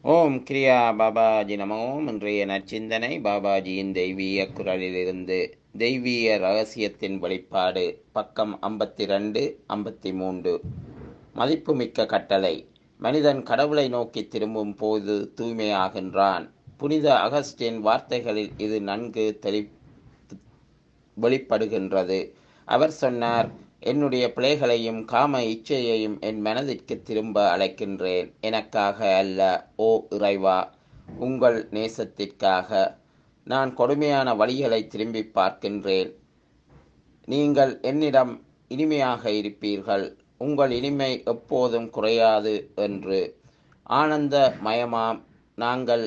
ஓம் கிரியா பாபாஜி நமோ இன்றைய நற்சிந்தனை பாபாஜியின் தெய்வீக குரலிலிருந்து தெய்வீக ரகசியத்தின் வெளிப்பாடு பக்கம் ஐம்பத்தி ரெண்டு ஐம்பத்தி மூன்று மதிப்புமிக்க கட்டளை மனிதன் கடவுளை நோக்கி திரும்பும் போது தூய்மையாகின்றான் புனித அகஸ்டின் வார்த்தைகளில் இது நன்கு தெளி வெளிப்படுகின்றது அவர் சொன்னார் என்னுடைய பிழைகளையும் காம இச்சையையும் என் மனதிற்கு திரும்ப அழைக்கின்றேன் எனக்காக அல்ல ஓ இறைவா உங்கள் நேசத்திற்காக நான் கொடுமையான வழிகளை திரும்பி பார்க்கின்றேன் நீங்கள் என்னிடம் இனிமையாக இருப்பீர்கள் உங்கள் இனிமை எப்போதும் குறையாது என்று ஆனந்த மயமாம் நாங்கள்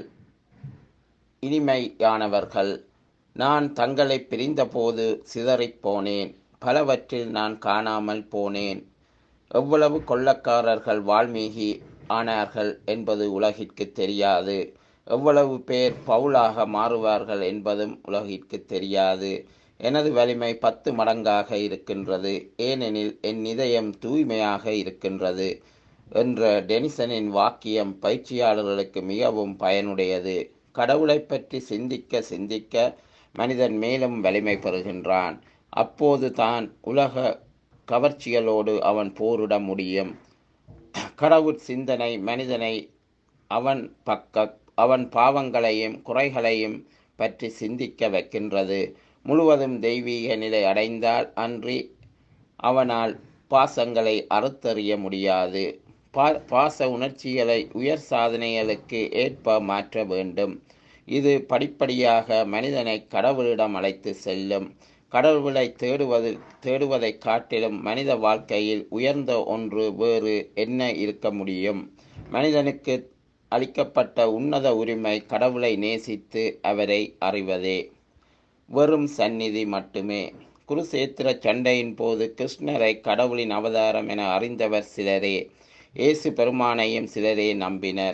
இனிமையானவர்கள் நான் தங்களை பிரிந்தபோது சிதறிப் போனேன் பலவற்றில் நான் காணாமல் போனேன் எவ்வளவு கொள்ளக்காரர்கள் வால்மீகி ஆனார்கள் என்பது உலகிற்கு தெரியாது எவ்வளவு பேர் பவுலாக மாறுவார்கள் என்பதும் உலகிற்கு தெரியாது எனது வலிமை பத்து மடங்காக இருக்கின்றது ஏனெனில் என் இதயம் தூய்மையாக இருக்கின்றது என்ற டெனிசனின் வாக்கியம் பயிற்சியாளர்களுக்கு மிகவும் பயனுடையது கடவுளை பற்றி சிந்திக்க சிந்திக்க மனிதன் மேலும் வலிமை பெறுகின்றான் அப்போது தான் உலக கவர்ச்சிகளோடு அவன் போரிட முடியும் கடவுள் சிந்தனை மனிதனை அவன் பக்க அவன் பாவங்களையும் குறைகளையும் பற்றி சிந்திக்க வைக்கின்றது முழுவதும் தெய்வீக நிலை அடைந்தால் அன்றி அவனால் பாசங்களை அறுத்தறிய முடியாது பா பாச உணர்ச்சிகளை உயர் சாதனைகளுக்கு ஏற்ப மாற்ற வேண்டும் இது படிப்படியாக மனிதனை கடவுளிடம் அழைத்து செல்லும் கடவுளை தேடுவது தேடுவதை காட்டிலும் மனித வாழ்க்கையில் உயர்ந்த ஒன்று வேறு என்ன இருக்க முடியும் மனிதனுக்கு அளிக்கப்பட்ட உன்னத உரிமை கடவுளை நேசித்து அவரை அறிவதே வெறும் சந்நிதி மட்டுமே குருசேத்திர சண்டையின் போது கிருஷ்ணரை கடவுளின் அவதாரம் என அறிந்தவர் சிலரே இயேசு பெருமானையும் சிலரே நம்பினர்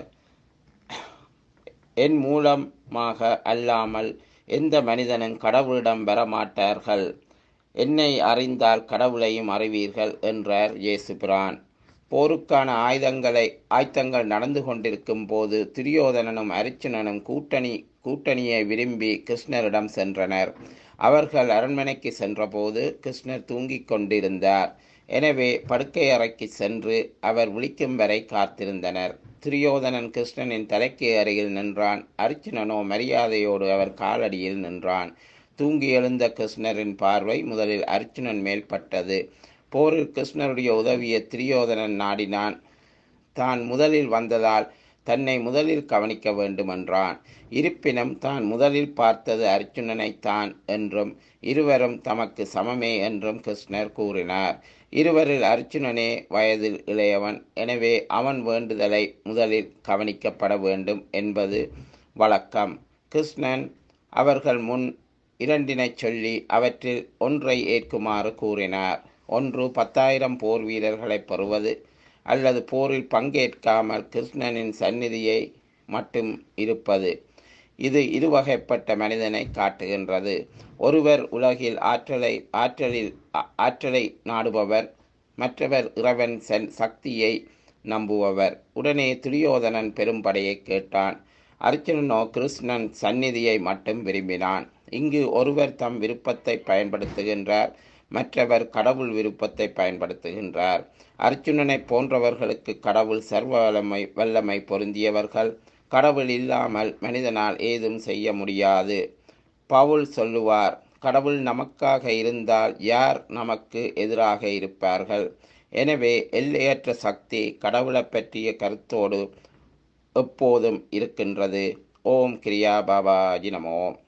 என் மூலமாக அல்லாமல் எந்த மனிதனும் கடவுளிடம் வரமாட்டார்கள் என்னை அறிந்தால் கடவுளையும் அறிவீர்கள் என்றார் இயேசு பிரான் போருக்கான ஆயுதங்களை ஆயுதங்கள் நடந்து கொண்டிருக்கும் போது துரியோதனனும் அரிச்சுனனும் கூட்டணி கூட்டணியை விரும்பி கிருஷ்ணரிடம் சென்றனர் அவர்கள் அரண்மனைக்கு சென்றபோது கிருஷ்ணர் தூங்கிக் கொண்டிருந்தார் எனவே படுக்கை அறைக்கு சென்று அவர் விழிக்கும் வரை காத்திருந்தனர் துரியோதனன் கிருஷ்ணனின் தலைக்கு அருகில் நின்றான் அர்ச்சுனனோ மரியாதையோடு அவர் காலடியில் நின்றான் தூங்கி எழுந்த கிருஷ்ணரின் பார்வை முதலில் அர்ச்சுனன் மேல் பட்டது போரில் கிருஷ்ணருடைய உதவியை துரியோதனன் நாடினான் தான் முதலில் வந்ததால் தன்னை முதலில் கவனிக்க வேண்டுமென்றான் இருப்பினும் தான் முதலில் பார்த்தது அர்ச்சுனனைத்தான் என்றும் இருவரும் தமக்கு சமமே என்றும் கிருஷ்ணர் கூறினார் இருவரில் அர்ச்சுனனே வயதில் இளையவன் எனவே அவன் வேண்டுதலை முதலில் கவனிக்கப்பட வேண்டும் என்பது வழக்கம் கிருஷ்ணன் அவர்கள் முன் இரண்டினை சொல்லி அவற்றில் ஒன்றை ஏற்குமாறு கூறினார் ஒன்று பத்தாயிரம் போர் வீரர்களை பெறுவது அல்லது போரில் பங்கேற்காமல் கிருஷ்ணனின் சந்நிதியை மட்டும் இருப்பது இது இருவகைப்பட்ட மனிதனை காட்டுகின்றது ஒருவர் உலகில் ஆற்றலை ஆற்றலில் ஆற்றலை நாடுபவர் மற்றவர் இறைவன் சென் சக்தியை நம்புபவர் உடனே துரியோதனன் பெரும்படையை கேட்டான் அர்ஜுனனோ கிருஷ்ணன் சந்நிதியை மட்டும் விரும்பினான் இங்கு ஒருவர் தம் விருப்பத்தை பயன்படுத்துகின்றார் மற்றவர் கடவுள் விருப்பத்தை பயன்படுத்துகின்றார் அர்ஜுனனை போன்றவர்களுக்கு கடவுள் சர்வ வல்லமை வல்லமை பொருந்தியவர்கள் கடவுள் இல்லாமல் மனிதனால் ஏதும் செய்ய முடியாது பவுல் சொல்லுவார் கடவுள் நமக்காக இருந்தால் யார் நமக்கு எதிராக இருப்பார்கள் எனவே எல்லையற்ற சக்தி கடவுளை பற்றிய கருத்தோடு எப்போதும் இருக்கின்றது ஓம் கிரியா பாபாஜி நமோம்